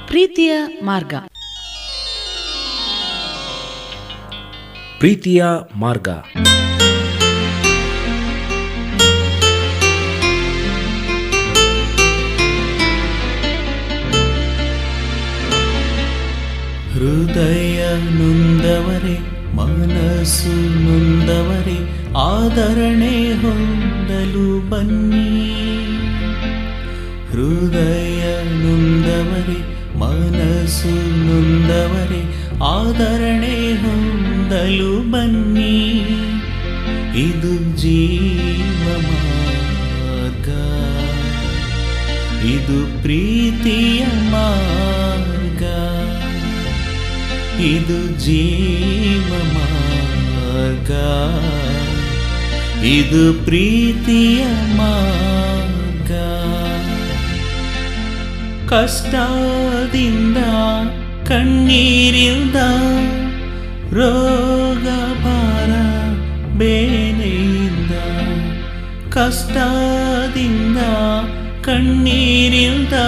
ಪ್ರೀತಿಯ ಮಾರ್ಗ ಪ್ರೀತಿಯ ಮಾರ್ಗ ಹೃದಯ ನೊಂದವರೆ ಮನಸ್ಸು ನೊಂದವರೆ ಆದರಣೆ ಹೊಂದಲು ಬನ್ನಿ ಹೃದಯ ನೊಂದವರೆ ಮನಸ್ಸು ನೊಂದವರೆ ಆದರಣೆ ಹೊಂದಲು ಬನ್ನಿ ಇದು ಜೀವ ಮಾರ್ಗ ಇದು ಪ್ರೀತಿಯ ಮಾರ್ಗ ಇದು ಜೀವ ಮಾರ್ಗ ಇದು ಪ್ರೀತಿಯ ಮಾರ್ಗ ಕಷ್ಟದಿಂದ ಕಣ್ಣೀರಿಂದ ರೋಗ ಭಾರ ಬೇನೆಯಿಂದ ಕಷ್ಟದಿಂದ ಕಣ್ಣೀರಿಂದ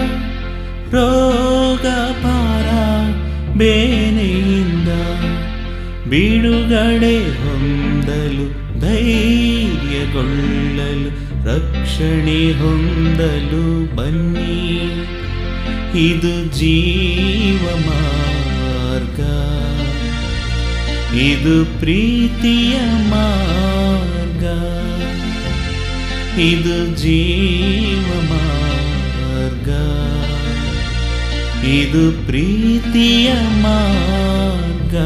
ರೋಗ ಭಾರ ಬೇನೆಯಿಂದ ಬಿಡುಗಡೆ ಹೊಂದಲು ಧೈರ್ಯಗೊಳ್ಳಲು ರಕ್ಷಣೆ ಹೊಂದಲು ಬನ್ನಿ ಇದು ಜೀವ ಮಾರ್ಗ ಇದು ಪ್ರೀತಿಯ ಮಾರ್ಗ ಇದು ಜೀವ ಮಾರ್ಗ ಇದು ಪ್ರೀತಿಯ ಮಾರ್ಗ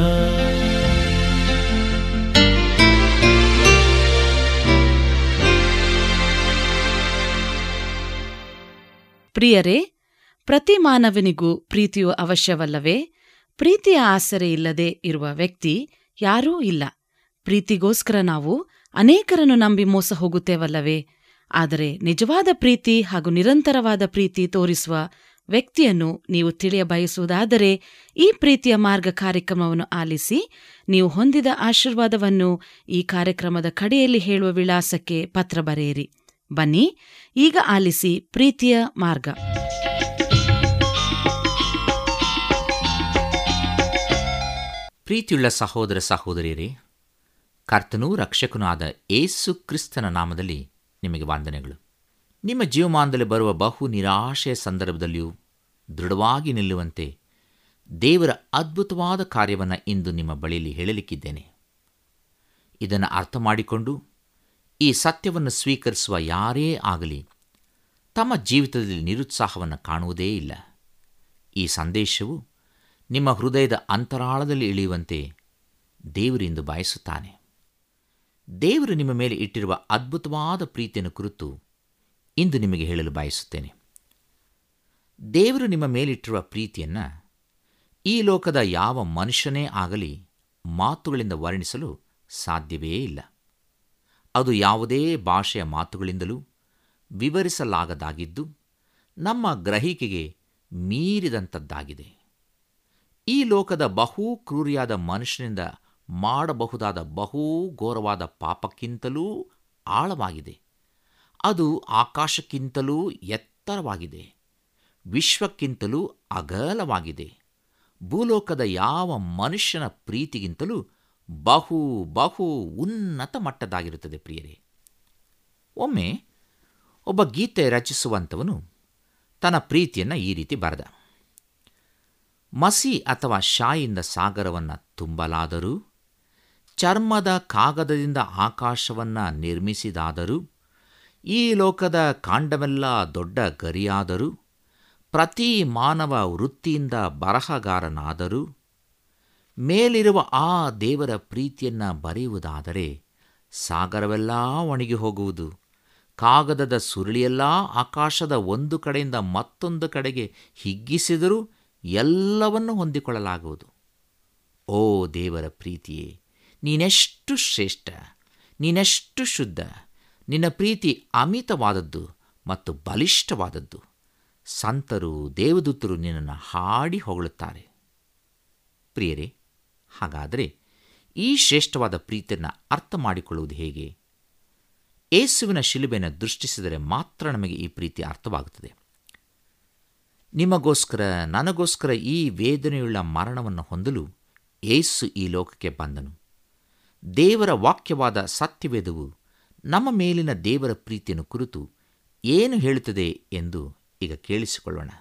ಪ್ರಿಯರೇ ಪ್ರತಿ ಮಾನವನಿಗೂ ಪ್ರೀತಿಯು ಅವಶ್ಯವಲ್ಲವೇ ಪ್ರೀತಿಯ ಆಸರೆ ಇಲ್ಲದೆ ಇರುವ ವ್ಯಕ್ತಿ ಯಾರೂ ಇಲ್ಲ ಪ್ರೀತಿಗೋಸ್ಕರ ನಾವು ಅನೇಕರನ್ನು ನಂಬಿ ಮೋಸ ಹೋಗುತ್ತೇವಲ್ಲವೇ ಆದರೆ ನಿಜವಾದ ಪ್ರೀತಿ ಹಾಗೂ ನಿರಂತರವಾದ ಪ್ರೀತಿ ತೋರಿಸುವ ವ್ಯಕ್ತಿಯನ್ನು ನೀವು ತಿಳಿಯ ಬಯಸುವುದಾದರೆ ಈ ಪ್ರೀತಿಯ ಮಾರ್ಗ ಕಾರ್ಯಕ್ರಮವನ್ನು ಆಲಿಸಿ ನೀವು ಹೊಂದಿದ ಆಶೀರ್ವಾದವನ್ನು ಈ ಕಾರ್ಯಕ್ರಮದ ಕಡೆಯಲ್ಲಿ ಹೇಳುವ ವಿಳಾಸಕ್ಕೆ ಪತ್ರ ಬರೆಯಿರಿ ಬನ್ನಿ ಈಗ ಆಲಿಸಿ ಪ್ರೀತಿಯ ಮಾರ್ಗ ಪ್ರೀತಿಯುಳ್ಳ ಸಹೋದರ ಸಹೋದರಿಯರೇ ಕರ್ತನೂ ರಕ್ಷಕನೂ ಆದ ಏಸು ಕ್ರಿಸ್ತನ ನಾಮದಲ್ಲಿ ನಿಮಗೆ ವಂದನೆಗಳು ನಿಮ್ಮ ಜೀವಮಾನದಲ್ಲಿ ಬರುವ ಬಹು ನಿರಾಶೆಯ ಸಂದರ್ಭದಲ್ಲಿಯೂ ದೃಢವಾಗಿ ನಿಲ್ಲುವಂತೆ ದೇವರ ಅದ್ಭುತವಾದ ಕಾರ್ಯವನ್ನು ಇಂದು ನಿಮ್ಮ ಬಳಿಯಲ್ಲಿ ಹೇಳಲಿಕ್ಕಿದ್ದೇನೆ ಇದನ್ನು ಅರ್ಥ ಮಾಡಿಕೊಂಡು ಈ ಸತ್ಯವನ್ನು ಸ್ವೀಕರಿಸುವ ಯಾರೇ ಆಗಲಿ ತಮ್ಮ ಜೀವಿತದಲ್ಲಿ ನಿರುತ್ಸಾಹವನ್ನು ಕಾಣುವುದೇ ಇಲ್ಲ ಈ ಸಂದೇಶವು ನಿಮ್ಮ ಹೃದಯದ ಅಂತರಾಳದಲ್ಲಿ ಇಳಿಯುವಂತೆ ದೇವರಿಂದು ಬಯಸುತ್ತಾನೆ ದೇವರು ನಿಮ್ಮ ಮೇಲೆ ಇಟ್ಟಿರುವ ಅದ್ಭುತವಾದ ಪ್ರೀತಿಯನ್ನು ಕುರಿತು ಇಂದು ನಿಮಗೆ ಹೇಳಲು ಬಯಸುತ್ತೇನೆ ದೇವರು ನಿಮ್ಮ ಮೇಲಿಟ್ಟಿರುವ ಪ್ರೀತಿಯನ್ನು ಈ ಲೋಕದ ಯಾವ ಮನುಷ್ಯನೇ ಆಗಲಿ ಮಾತುಗಳಿಂದ ವರ್ಣಿಸಲು ಸಾಧ್ಯವೇ ಇಲ್ಲ ಅದು ಯಾವುದೇ ಭಾಷೆಯ ಮಾತುಗಳಿಂದಲೂ ವಿವರಿಸಲಾಗದಾಗಿದ್ದು ನಮ್ಮ ಗ್ರಹಿಕೆಗೆ ಮೀರಿದಂಥದ್ದಾಗಿದೆ ಈ ಲೋಕದ ಬಹು ಕ್ರೂರಿಯಾದ ಮನುಷ್ಯನಿಂದ ಮಾಡಬಹುದಾದ ಬಹು ಘೋರವಾದ ಪಾಪಕ್ಕಿಂತಲೂ ಆಳವಾಗಿದೆ ಅದು ಆಕಾಶಕ್ಕಿಂತಲೂ ಎತ್ತರವಾಗಿದೆ ವಿಶ್ವಕ್ಕಿಂತಲೂ ಅಗಲವಾಗಿದೆ ಭೂಲೋಕದ ಯಾವ ಮನುಷ್ಯನ ಪ್ರೀತಿಗಿಂತಲೂ ಬಹು ಬಹು ಉನ್ನತ ಮಟ್ಟದಾಗಿರುತ್ತದೆ ಪ್ರಿಯರೇ ಒಮ್ಮೆ ಒಬ್ಬ ಗೀತೆ ರಚಿಸುವಂಥವನು ತನ್ನ ಪ್ರೀತಿಯನ್ನು ಈ ರೀತಿ ಬರೆದ ಮಸಿ ಅಥವಾ ಶಾಯಿಂದ ಸಾಗರವನ್ನು ತುಂಬಲಾದರೂ ಚರ್ಮದ ಕಾಗದದಿಂದ ಆಕಾಶವನ್ನು ನಿರ್ಮಿಸಿದಾದರೂ ಈ ಲೋಕದ ಕಾಂಡವೆಲ್ಲ ದೊಡ್ಡ ಗರಿಯಾದರೂ ಪ್ರತಿ ಮಾನವ ವೃತ್ತಿಯಿಂದ ಬರಹಗಾರನಾದರೂ ಮೇಲಿರುವ ಆ ದೇವರ ಪ್ರೀತಿಯನ್ನು ಬರೆಯುವುದಾದರೆ ಸಾಗರವೆಲ್ಲ ಒಣಗಿ ಹೋಗುವುದು ಕಾಗದದ ಸುರುಳಿಯೆಲ್ಲ ಆಕಾಶದ ಒಂದು ಕಡೆಯಿಂದ ಮತ್ತೊಂದು ಕಡೆಗೆ ಹಿಗ್ಗಿಸಿದರೂ ಎಲ್ಲವನ್ನೂ ಹೊಂದಿಕೊಳ್ಳಲಾಗುವುದು ಓ ದೇವರ ಪ್ರೀತಿಯೇ ನೀನೆಷ್ಟು ಶ್ರೇಷ್ಠ ನೀನೆಷ್ಟು ಶುದ್ಧ ನಿನ್ನ ಪ್ರೀತಿ ಅಮಿತವಾದದ್ದು ಮತ್ತು ಬಲಿಷ್ಠವಾದದ್ದು ಸಂತರು ದೇವದೂತರು ನಿನ್ನನ್ನು ಹಾಡಿ ಹೊಗಳುತ್ತಾರೆ ಪ್ರಿಯರೇ ಹಾಗಾದರೆ ಈ ಶ್ರೇಷ್ಠವಾದ ಪ್ರೀತಿಯನ್ನು ಅರ್ಥ ಮಾಡಿಕೊಳ್ಳುವುದು ಹೇಗೆ ಏಸುವಿನ ಶಿಲುಬೆಯನ್ನು ದೃಷ್ಟಿಸಿದರೆ ಮಾತ್ರ ನಮಗೆ ಈ ಪ್ರೀತಿ ಅರ್ಥವಾಗುತ್ತದೆ ನಿಮಗೋಸ್ಕರ ನನಗೋಸ್ಕರ ಈ ವೇದನೆಯುಳ್ಳ ಮರಣವನ್ನು ಹೊಂದಲು ಏಸು ಈ ಲೋಕಕ್ಕೆ ಬಂದನು ದೇವರ ವಾಕ್ಯವಾದ ಸತ್ಯವೇದವು ನಮ್ಮ ಮೇಲಿನ ದೇವರ ಪ್ರೀತಿಯನ್ನು ಕುರಿತು ಏನು ಹೇಳುತ್ತದೆ ಎಂದು ಈಗ ಕೇಳಿಸಿಕೊಳ್ಳೋಣ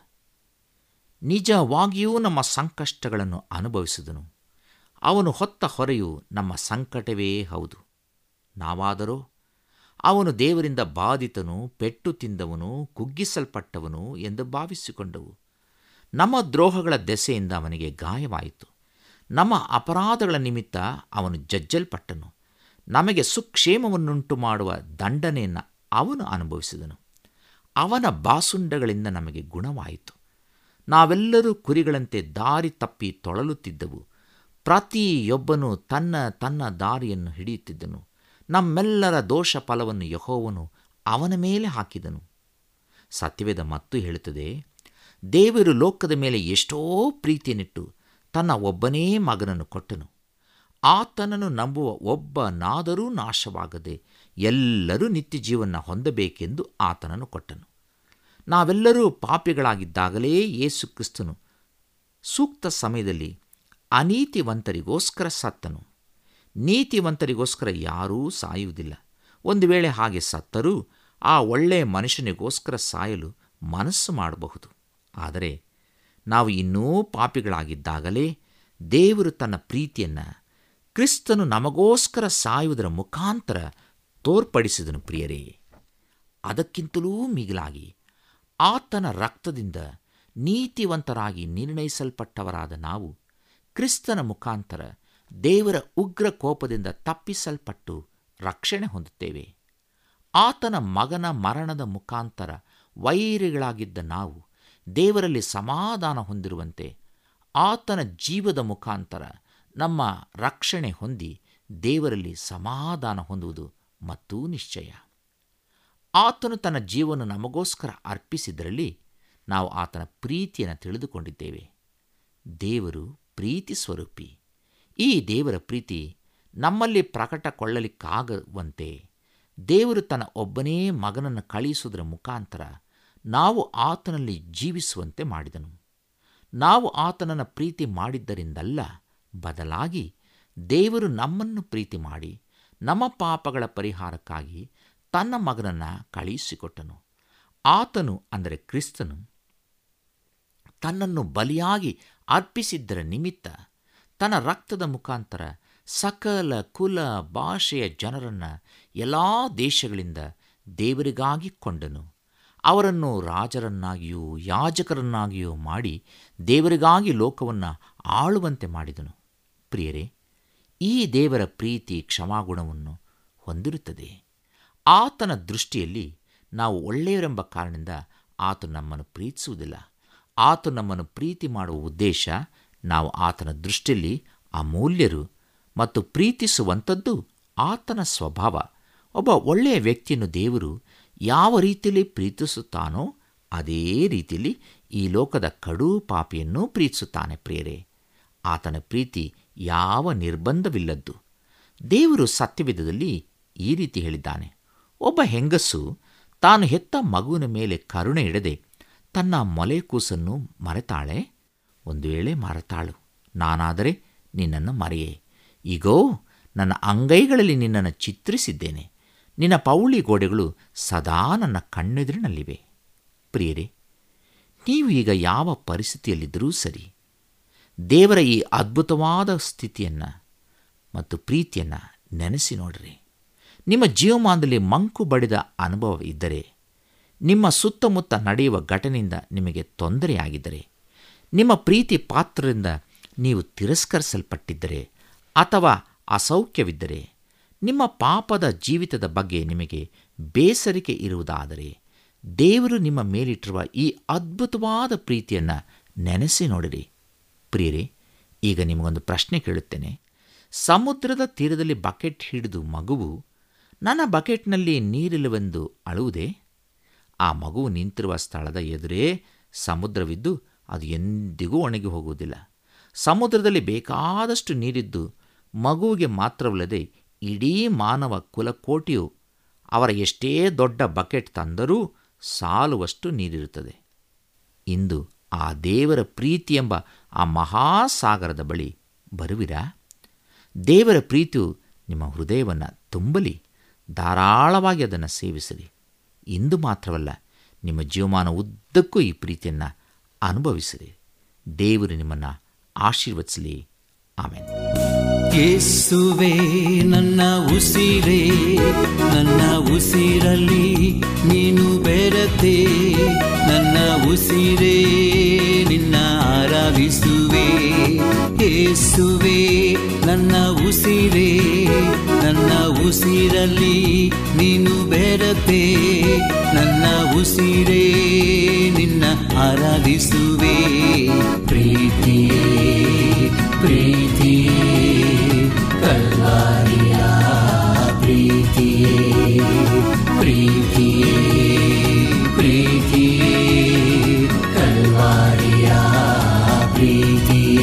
ನಿಜವಾಗಿಯೂ ನಮ್ಮ ಸಂಕಷ್ಟಗಳನ್ನು ಅನುಭವಿಸಿದನು ಅವನು ಹೊತ್ತ ಹೊರೆಯು ನಮ್ಮ ಸಂಕಟವೇ ಹೌದು ನಾವಾದರೋ ಅವನು ದೇವರಿಂದ ಬಾಧಿತನು ಪೆಟ್ಟು ತಿಂದವನು ಕುಗ್ಗಿಸಲ್ಪಟ್ಟವನು ಎಂದು ಭಾವಿಸಿಕೊಂಡವು ನಮ್ಮ ದ್ರೋಹಗಳ ದೆಸೆಯಿಂದ ಅವನಿಗೆ ಗಾಯವಾಯಿತು ನಮ್ಮ ಅಪರಾಧಗಳ ನಿಮಿತ್ತ ಅವನು ಜಜ್ಜಲ್ಪಟ್ಟನು ನಮಗೆ ಸುಕ್ಷೇಮವನ್ನುಂಟು ಮಾಡುವ ದಂಡನೆಯನ್ನು ಅವನು ಅನುಭವಿಸಿದನು ಅವನ ಬಾಸುಂಡಗಳಿಂದ ನಮಗೆ ಗುಣವಾಯಿತು ನಾವೆಲ್ಲರೂ ಕುರಿಗಳಂತೆ ದಾರಿ ತಪ್ಪಿ ತೊಳಲುತ್ತಿದ್ದವು ಪ್ರತಿಯೊಬ್ಬನು ತನ್ನ ತನ್ನ ದಾರಿಯನ್ನು ಹಿಡಿಯುತ್ತಿದ್ದನು ನಮ್ಮೆಲ್ಲರ ದೋಷ ಫಲವನ್ನು ಯಹೋವನು ಅವನ ಮೇಲೆ ಹಾಕಿದನು ಸತ್ಯವೇದ ಮತ್ತು ಹೇಳುತ್ತದೆ ದೇವರು ಲೋಕದ ಮೇಲೆ ಎಷ್ಟೋ ಪ್ರೀತಿಯನ್ನಿಟ್ಟು ತನ್ನ ಒಬ್ಬನೇ ಮಗನನ್ನು ಕೊಟ್ಟನು ಆತನನ್ನು ನಂಬುವ ಒಬ್ಬನಾದರೂ ನಾಶವಾಗದೆ ಎಲ್ಲರೂ ನಿತ್ಯ ಜೀವನ ಹೊಂದಬೇಕೆಂದು ಆತನನ್ನು ಕೊಟ್ಟನು ನಾವೆಲ್ಲರೂ ಪಾಪಿಗಳಾಗಿದ್ದಾಗಲೇ ಯೇಸು ಕ್ರಿಸ್ತನು ಸೂಕ್ತ ಸಮಯದಲ್ಲಿ ಅನೀತಿವಂತರಿಗೋಸ್ಕರ ಸತ್ತನು ನೀತಿವಂತರಿಗೋಸ್ಕರ ಯಾರೂ ಸಾಯುವುದಿಲ್ಲ ಒಂದು ವೇಳೆ ಹಾಗೆ ಸತ್ತರೂ ಆ ಒಳ್ಳೆಯ ಮನುಷ್ಯನಿಗೋಸ್ಕರ ಸಾಯಲು ಮನಸ್ಸು ಮಾಡಬಹುದು ಆದರೆ ನಾವು ಇನ್ನೂ ಪಾಪಿಗಳಾಗಿದ್ದಾಗಲೇ ದೇವರು ತನ್ನ ಪ್ರೀತಿಯನ್ನು ಕ್ರಿಸ್ತನು ನಮಗೋಸ್ಕರ ಸಾಯುವುದರ ಮುಖಾಂತರ ತೋರ್ಪಡಿಸಿದನು ಪ್ರಿಯರೇ ಅದಕ್ಕಿಂತಲೂ ಮಿಗಿಲಾಗಿ ಆತನ ರಕ್ತದಿಂದ ನೀತಿವಂತರಾಗಿ ನಿರ್ಣಯಿಸಲ್ಪಟ್ಟವರಾದ ನಾವು ಕ್ರಿಸ್ತನ ಮುಖಾಂತರ ದೇವರ ಉಗ್ರ ಕೋಪದಿಂದ ತಪ್ಪಿಸಲ್ಪಟ್ಟು ರಕ್ಷಣೆ ಹೊಂದುತ್ತೇವೆ ಆತನ ಮಗನ ಮರಣದ ಮುಖಾಂತರ ವೈರಿಗಳಾಗಿದ್ದ ನಾವು ದೇವರಲ್ಲಿ ಸಮಾಧಾನ ಹೊಂದಿರುವಂತೆ ಆತನ ಜೀವದ ಮುಖಾಂತರ ನಮ್ಮ ರಕ್ಷಣೆ ಹೊಂದಿ ದೇವರಲ್ಲಿ ಸಮಾಧಾನ ಹೊಂದುವುದು ಮತ್ತೂ ನಿಶ್ಚಯ ಆತನು ತನ್ನ ಜೀವನ ನಮಗೋಸ್ಕರ ಅರ್ಪಿಸಿದ್ದರಲ್ಲಿ ನಾವು ಆತನ ಪ್ರೀತಿಯನ್ನು ತಿಳಿದುಕೊಂಡಿದ್ದೇವೆ ದೇವರು ಪ್ರೀತಿ ಸ್ವರೂಪಿ ಈ ದೇವರ ಪ್ರೀತಿ ನಮ್ಮಲ್ಲಿ ಪ್ರಕಟಗೊಳ್ಳಲಿಕ್ಕಾಗುವಂತೆ ದೇವರು ತನ್ನ ಒಬ್ಬನೇ ಮಗನನ್ನು ಕಳುಹಿಸುವುದರ ಮುಖಾಂತರ ನಾವು ಆತನಲ್ಲಿ ಜೀವಿಸುವಂತೆ ಮಾಡಿದನು ನಾವು ಆತನನ್ನು ಪ್ರೀತಿ ಮಾಡಿದ್ದರಿಂದಲ್ಲ ಬದಲಾಗಿ ದೇವರು ನಮ್ಮನ್ನು ಪ್ರೀತಿ ಮಾಡಿ ನಮ್ಮ ಪಾಪಗಳ ಪರಿಹಾರಕ್ಕಾಗಿ ತನ್ನ ಮಗನನ್ನು ಕಳುಹಿಸಿಕೊಟ್ಟನು ಆತನು ಅಂದರೆ ಕ್ರಿಸ್ತನು ತನ್ನನ್ನು ಬಲಿಯಾಗಿ ಅರ್ಪಿಸಿದ್ದರ ನಿಮಿತ್ತ ತನ್ನ ರಕ್ತದ ಮುಖಾಂತರ ಸಕಲ ಕುಲ ಭಾಷೆಯ ಜನರನ್ನು ಎಲ್ಲ ದೇಶಗಳಿಂದ ದೇವರಿಗಾಗಿ ಕೊಂಡನು ಅವರನ್ನು ರಾಜರನ್ನಾಗಿಯೂ ಯಾಜಕರನ್ನಾಗಿಯೂ ಮಾಡಿ ದೇವರಿಗಾಗಿ ಲೋಕವನ್ನು ಆಳುವಂತೆ ಮಾಡಿದನು ಪ್ರಿಯರೇ ಈ ದೇವರ ಪ್ರೀತಿ ಕ್ಷಮಾಗುಣವನ್ನು ಹೊಂದಿರುತ್ತದೆ ಆತನ ದೃಷ್ಟಿಯಲ್ಲಿ ನಾವು ಒಳ್ಳೆಯವರೆಂಬ ಕಾರಣದಿಂದ ಆತನು ನಮ್ಮನ್ನು ಪ್ರೀತಿಸುವುದಿಲ್ಲ ಆತ ನಮ್ಮನ್ನು ಪ್ರೀತಿ ಮಾಡುವ ಉದ್ದೇಶ ನಾವು ಆತನ ದೃಷ್ಟಿಯಲ್ಲಿ ಅಮೂಲ್ಯರು ಮತ್ತು ಪ್ರೀತಿಸುವಂಥದ್ದು ಆತನ ಸ್ವಭಾವ ಒಬ್ಬ ಒಳ್ಳೆಯ ವ್ಯಕ್ತಿಯನ್ನು ದೇವರು ಯಾವ ರೀತಿಯಲ್ಲಿ ಪ್ರೀತಿಸುತ್ತಾನೋ ಅದೇ ರೀತಿಯಲ್ಲಿ ಈ ಲೋಕದ ಕಡು ಪಾಪಿಯನ್ನೂ ಪ್ರೀತಿಸುತ್ತಾನೆ ಪ್ರಿಯರೇ ಆತನ ಪ್ರೀತಿ ಯಾವ ನಿರ್ಬಂಧವಿಲ್ಲದ್ದು ದೇವರು ಸತ್ಯವಿಧದಲ್ಲಿ ಈ ರೀತಿ ಹೇಳಿದ್ದಾನೆ ಒಬ್ಬ ಹೆಂಗಸು ತಾನು ಹೆತ್ತ ಮಗುವಿನ ಮೇಲೆ ಕರುಣೆ ಇಡದೆ ತನ್ನ ಮೊಲೆ ಕೂಸನ್ನು ಮರೆತಾಳೆ ಒಂದು ವೇಳೆ ಮರೆತಾಳು ನಾನಾದರೆ ನಿನ್ನನ್ನು ಮರೆಯೇ ಈಗೋ ನನ್ನ ಅಂಗೈಗಳಲ್ಲಿ ನಿನ್ನನ್ನು ಚಿತ್ರಿಸಿದ್ದೇನೆ ನಿನ್ನ ಪೌಳಿ ಗೋಡೆಗಳು ಸದಾ ನನ್ನ ಕಣ್ಣೆದುರಿನಲ್ಲಿವೆ ಪ್ರಿಯರೇ ನೀವು ಈಗ ಯಾವ ಪರಿಸ್ಥಿತಿಯಲ್ಲಿದ್ದರೂ ಸರಿ ದೇವರ ಈ ಅದ್ಭುತವಾದ ಸ್ಥಿತಿಯನ್ನು ಮತ್ತು ಪ್ರೀತಿಯನ್ನು ನೆನೆಸಿ ನೋಡ್ರಿ ನಿಮ್ಮ ಜೀವಮಾನದಲ್ಲಿ ಮಂಕು ಬಡಿದ ಅನುಭವ ಇದ್ದರೆ ನಿಮ್ಮ ಸುತ್ತಮುತ್ತ ನಡೆಯುವ ಘಟನೆಯಿಂದ ನಿಮಗೆ ತೊಂದರೆಯಾಗಿದ್ದರೆ ನಿಮ್ಮ ಪ್ರೀತಿ ಪಾತ್ರದಿಂದ ನೀವು ತಿರಸ್ಕರಿಸಲ್ಪಟ್ಟಿದ್ದರೆ ಅಥವಾ ಅಸೌಖ್ಯವಿದ್ದರೆ ನಿಮ್ಮ ಪಾಪದ ಜೀವಿತದ ಬಗ್ಗೆ ನಿಮಗೆ ಬೇಸರಿಕೆ ಇರುವುದಾದರೆ ದೇವರು ನಿಮ್ಮ ಮೇಲಿಟ್ಟಿರುವ ಈ ಅದ್ಭುತವಾದ ಪ್ರೀತಿಯನ್ನು ನೆನೆಸಿ ನೋಡಿರಿ ಪ್ರಿಯರೇ ಈಗ ನಿಮಗೊಂದು ಪ್ರಶ್ನೆ ಕೇಳುತ್ತೇನೆ ಸಮುದ್ರದ ತೀರದಲ್ಲಿ ಬಕೆಟ್ ಹಿಡಿದು ಮಗುವು ನನ್ನ ಬಕೆಟ್ನಲ್ಲಿ ನೀರಿಲ್ಲವೆಂದು ಅಳುವುದೇ ಆ ಮಗುವು ನಿಂತಿರುವ ಸ್ಥಳದ ಎದುರೇ ಸಮುದ್ರವಿದ್ದು ಅದು ಎಂದಿಗೂ ಒಣಗಿ ಹೋಗುವುದಿಲ್ಲ ಸಮುದ್ರದಲ್ಲಿ ಬೇಕಾದಷ್ಟು ನೀರಿದ್ದು ಮಗುವಿಗೆ ಮಾತ್ರವಲ್ಲದೆ ಇಡೀ ಮಾನವ ಕುಲಕೋಟಿಯು ಅವರ ಎಷ್ಟೇ ದೊಡ್ಡ ಬಕೆಟ್ ತಂದರೂ ಸಾಲುವಷ್ಟು ನೀರಿರುತ್ತದೆ ಇಂದು ಆ ದೇವರ ಪ್ರೀತಿ ಎಂಬ ಆ ಮಹಾಸಾಗರದ ಬಳಿ ಬರುವಿರಾ ದೇವರ ಪ್ರೀತಿಯು ನಿಮ್ಮ ಹೃದಯವನ್ನು ತುಂಬಲಿ ಧಾರಾಳವಾಗಿ ಅದನ್ನು ಸೇವಿಸಿರಿ ಇಂದು ಮಾತ್ರವಲ್ಲ ನಿಮ್ಮ ಜೀವಮಾನ ಉದ್ದಕ್ಕೂ ಈ ಪ್ರೀತಿಯನ್ನು ಅನುಭವಿಸಿರಿ ದೇವರು ನಿಮ್ಮನ್ನು ಆಶೀರ್ವದಿಸಲಿ ಆಮೇಲೆ ಯೇಸುವೆ ನನ್ನ ಉಸಿರೇ ನನ್ನ ಉಸಿರಲ್ಲಿ ನೀನು ಬೆರತೆ ನನ್ನ ಉಸಿರೇ ನಿನ್ನ ಆರಾಧಿಸುವೆ ಯೇಸುವೆ ನನ್ನ ಉಸಿರೇ ನನ್ನ ಉಸಿರಲ್ಲಿ ನೀನು ಬೆರತೆ ನನ್ನ ಉಸಿರೇ ನಿನ್ನ ಆರಾಧಿಸುವೆ ಪ್ರೀತಿಯೇ ಪ್ರೀತಿಯೇ ಕಲ್ವಾರಿಯ ಪ್ರೀತಿಯೇ ಪ್ರೀತಿಯೇ ಪ್ರೀತಿಯೇ ಕಲ್ವಾರಿಯ ಪ್ರೀತಿಯೇ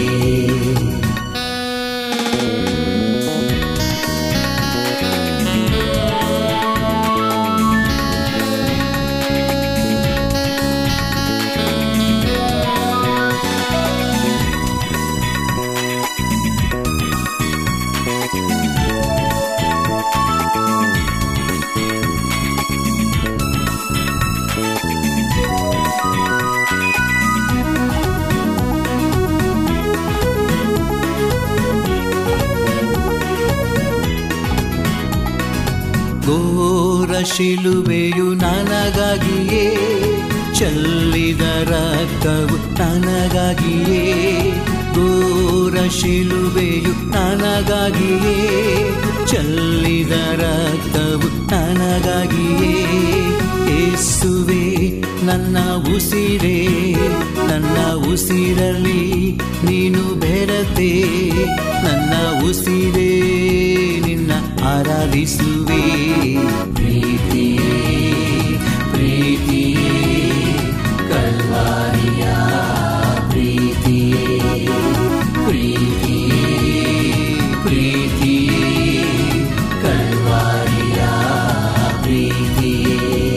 ಘೋರ ಶಿಲುಬೆಯು ನನಗಾಗಿಯೇ ಚೆಲ್ಲಿದ ರಕ್ತವು ನನಗಾಗಿಯೇ ಘೋರ ಶಿಲುಬೆಯು ನನಗಾಗಿಯೇ ಚೆಲ್ಲಿದ ರಕ್ತವು ನನಗಾಗಿಯೇ ಏಸುವೆ ನನ್ನ ಉಸಿರೇ ನನ್ನ ಉಸಿರಲ್ಲಿ ನೀನು ಬೆರತೆ ನನ್ನ ಉಸಿರೇ ನಿನ್ನ ಆರಾಧಿಸುವೆ ಪ್ರೀತಿಯೇ ಪ್ರೀತಿಯೇ ಕಲ್ವಾರಿಯ ಪ್ರೀತಿಯೇ ಪ್ರೀತಿಯೇ ಪ್ರೀತಿಯೇ ಕಲ್ವಾರಿಯ ಪ್ರೀತಿಯೇ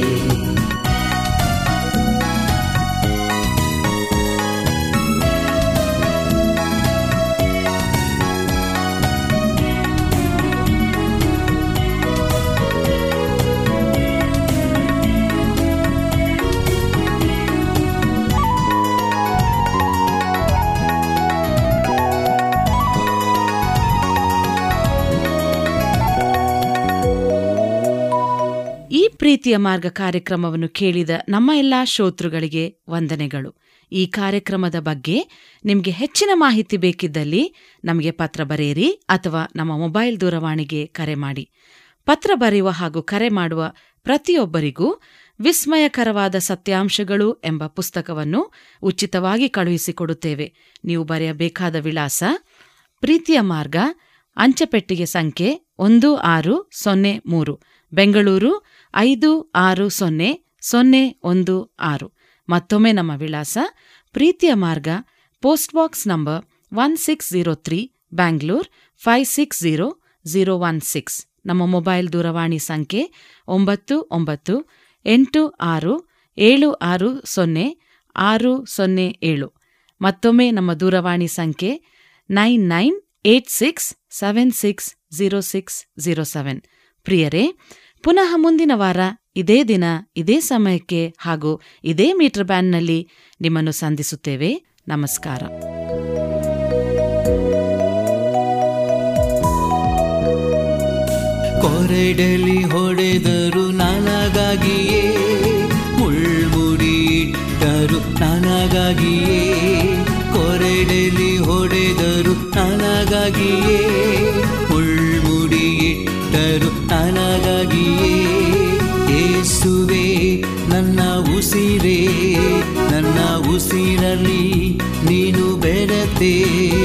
ಈ ಪ್ರೀತಿಯ ಮಾರ್ಗ ಕಾರ್ಯಕ್ರಮವನ್ನು ಕೇಳಿದ ನಮ್ಮ ಎಲ್ಲಾ ಶ್ರೋತೃಗಳಿಗೆ ವಂದನೆಗಳು ಈ ಕಾರ್ಯಕ್ರಮದ ಬಗ್ಗೆ ನಿಮಗೆ ಹೆಚ್ಚಿನ ಮಾಹಿತಿ ಬೇಕಿದ್ದಲ್ಲಿ ನಮಗೆ ಪತ್ರ ಬರೆಯಿರಿ ಅಥವಾ ನಮ್ಮ ಮೊಬೈಲ್ ದೂರವಾಣಿಗೆ ಕರೆ ಮಾಡಿ ಪತ್ರ ಬರೆಯುವ ಹಾಗೂ ಕರೆ ಮಾಡುವ ಪ್ರತಿಯೊಬ್ಬರಿಗೂ ವಿಸ್ಮಯಕರವಾದ ಸತ್ಯಾಂಶಗಳು ಎಂಬ ಪುಸ್ತಕವನ್ನು ಉಚಿತವಾಗಿ ಕಳುಹಿಸಿಕೊಡುತ್ತೇವೆ ನೀವು ಬರೆಯಬೇಕಾದ ವಿಳಾಸ ಪ್ರೀತಿಯ ಮಾರ್ಗ ಅಂಚೆಪೆಟ್ಟಿಗೆ ಸಂಖ್ಯೆ ಒಂದು ಆರು ಸೊನ್ನೆ ಮೂರು ಬೆಂಗಳೂರು ಐದು ಆರು ಸೊನ್ನೆ ಸೊನ್ನೆ ಒಂದು ಆರು ಮತ್ತೊಮ್ಮೆ ನಮ್ಮ ವಿಳಾಸ ಪ್ರೀತಿಯ ಮಾರ್ಗ post box number one six zero three Bangalore five six zero zero one six ನಮ್ಮ ಮೊಬೈಲ್ ದೂರವಾಣಿ ಸಂಖ್ಯೆ ಒಂಬತ್ತು ಒಂಬತ್ತು ಎಂಟು ಆರು ಏಳು ಆರು ಸೊನ್ನೆ ಆರು ಸೊನ್ನೆ ಏಳು ಮತ್ತೊಮ್ಮೆ ನಮ್ಮ ದೂರವಾಣಿ ಸಂಖ್ಯೆ nine nine eight six seven six zero six zero seven ಪ್ರಿಯರೇ ಪುನಃ ಮುಂದಿನ ವಾರ ಇದೇ ದಿನ ಇದೇ ಸಮಯಕ್ಕೆ ಹಾಗೂ ಇದೇ ಮೀಟರ್ ಬ್ಯಾಂಡ್ನಲ್ಲಿ ನಿಮ್ಮನ್ನು ಸಂಧಿಸುತ್ತೇವೆ ನಮಸ್ಕಾರ ಕೊರೆಡಲಿ ಹೊಡೆದರು ನನಗಾಗಿಯೇ ಮುಳ್ಮುಡಿ ಇಟ್ಟರು ನನಗಾಗಿಯೇ ಕೊರೆಡಲಿ ಹೊಡೆದರು ನನಗಾಗಿಯೇ ಮುಳ್ಮುಡಿ ಇಟ್ಟರು ನನಗಾಗಿಯೇ ಏಸುವೆ ನನ್ನ ಉಸಿರೇ ನನ್ನ ಉಸಿರಲ್ಲಿ ನೀನು ಬೆರತೆ